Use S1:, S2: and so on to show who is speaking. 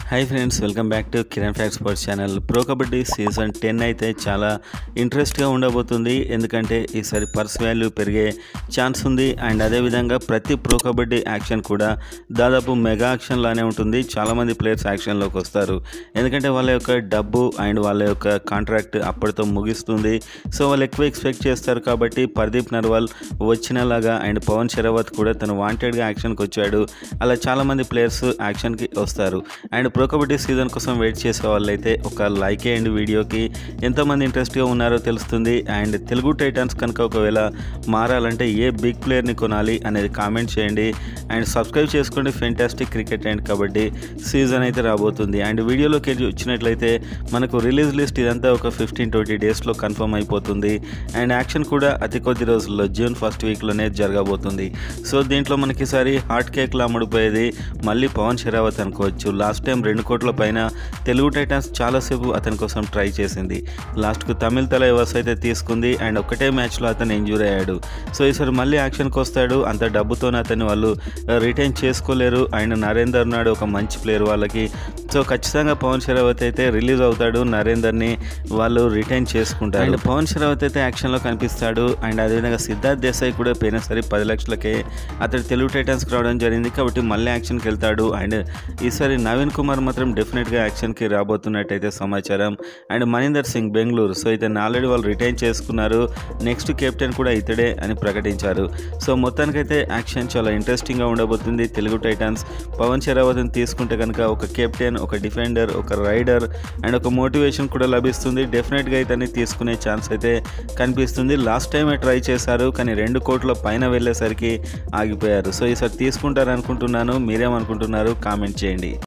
S1: hi friends welcome back to Kiran fact sports channel pro kabaddi season ten అయితే చాలా ఇంట్రెస్ట్గా ఉండబోతుంది ఎందుకంటే ఈసారి పర్స్ వాల్యూ పెరిగే ఛాన్స్ ఉంది అండ్ అదేవిధంగా ప్రతి ప్రో కబడ్డీ యాక్షన్ కూడా దాదాపు మెగా యాక్షన్ లానే ఉంటుంది చాలామంది ప్లేయర్స్ యాక్షన్లోకి వస్తారు ఎందుకంటే వాళ్ళ యొక్క డబ్బు అండ్ వాళ్ళ యొక్క కాంట్రాక్ట్ అప్పటితో ముగిస్తుంది సో వాళ్ళు ఎక్కువ ఎక్స్పెక్ట్ చేస్తారు కాబట్టి పర్దీప్ నర్వాల్ వచ్చినలాగా అండ్ పవన్ షెరావత్ కూడా తను వాంటెడ్గా యాక్షన్కి వచ్చాడు అలా చాలామంది ప్లేయర్స్ యాక్షన్కి వస్తారు అండ్ ప్రో కబడ్డీ సీజన్ కోసం వెయిట్ చేసే వాళ్ళైతే ఒక లైక్ అండ్ వీడియోకి ఎంతమంది ఇంట్రెస్ట్గా ఉన్నారో తెలుస్తుంది అండ్ తెలుగు టైటన్స్ కనుక ఒకవేళ మారాలంటే ఏ బిగ్ ప్లేయర్ని కొనాలి అనేది కామెంట్ చేయండి అండ్ సబ్స్క్రైబ్ చేసుకోండి fantastic cricket and kabaddi season అయితే రాబోతుంది అండ్ వీడియోలోకి వెళ్ళి వచ్చినట్లయితే మనకు రిలీజ్ లిస్ట్ ఇదంతా ఒక ఫిఫ్టీన్ ట్వంటీ డేస్లో కన్ఫర్మ్ అయిపోతుంది అండ్ యాక్షన్ కూడా అతి కొద్ది రోజుల్లో జూన్ ఫస్ట్ వీక్లోనే జరగబోతుంది సో దీంట్లో మనకి ఈసారి హాట్ కేక్లా అమ్ముడుపోయేది మళ్ళీ పవన్ షెరావత్ అనుకోవచ్చు లాస్ట్ టైం రెండు కోట్ల పైన తెలుగు టైటన్స్ చాలాసేపు అతని కోసం ట్రై చేసింది లాస్ట్కు తమిళ తల యువర్స్ అయితే తీసుకుంది అండ్ ఒకటే మ్యాచ్లో అతను ఇంజూర్ అయ్యాడు సో ఈసారి మళ్ళీ యాక్షన్కి వస్తాడు అంత డబ్బుతోనే అతన్ని వాళ్ళు రిటైన్ చేసుకోలేరు అండ్ నరేందర్ నాడు ఒక మంచి ప్లేయర్ వాళ్ళకి సో ఖచ్చితంగా పవన్ షెరావత్ అయితే రిలీజ్ అవుతాడు నరేందర్ని వాళ్ళు రిటైన్ చేసుకుంటారు అండ్ పవన్ షెరావత్ అయితే యాక్షన్లో కనిపిస్తాడు అండ్ అదేవిధంగా సిద్ధార్థ్ దేశాయ్ కూడా పోయినసారి పది లక్షలకే అతడు తెలుగు టైటన్స్కి రావడం జరిగింది కాబట్టి మళ్ళీ యాక్షన్కి వెళ్తాడు అండ్ ఈసారి నవీన్ కుమార్ మాత్రం డెఫినెట్గా యాక్షన్కి రాబోతున్నట్టయితే సమాచారం అండ్ మణీందర్ సింగ్ బెంగళూరు సో ఇతను ఆల్రెడీ వాళ్ళు రిటైన్ చేసుకున్నారు నెక్స్ట్ కెప్టెన్ కూడా ఇతడే అని ప్రకటించారు సో మొత్తానికైతే యాక్షన్ చాలా ఇంట్రెస్టింగ్గా ఉండబోతుంది తెలుగు టైటన్స్ పవన్ షెరావత్ని తీసుకుంటే కనుక ఒక కెప్టెన్ ఒక డిఫెండర్ ఒక రైడర్ అండ్ ఒక మోటివేషన్ కూడా లభిస్తుంది డెఫినెట్గా ఇతన్ని తీసుకునే ఛాన్స్ అయితే కనిపిస్తుంది లాస్ట్ టైమే ట్రై చేశారు కానీ రెండు కోట్ల పైన వెళ్ళేసరికి ఆగిపోయారు సో ఈసారి తీసుకుంటారనుకుంటున్నాను మీరేమనుకుంటున్నారు కామెంట్ చేయండి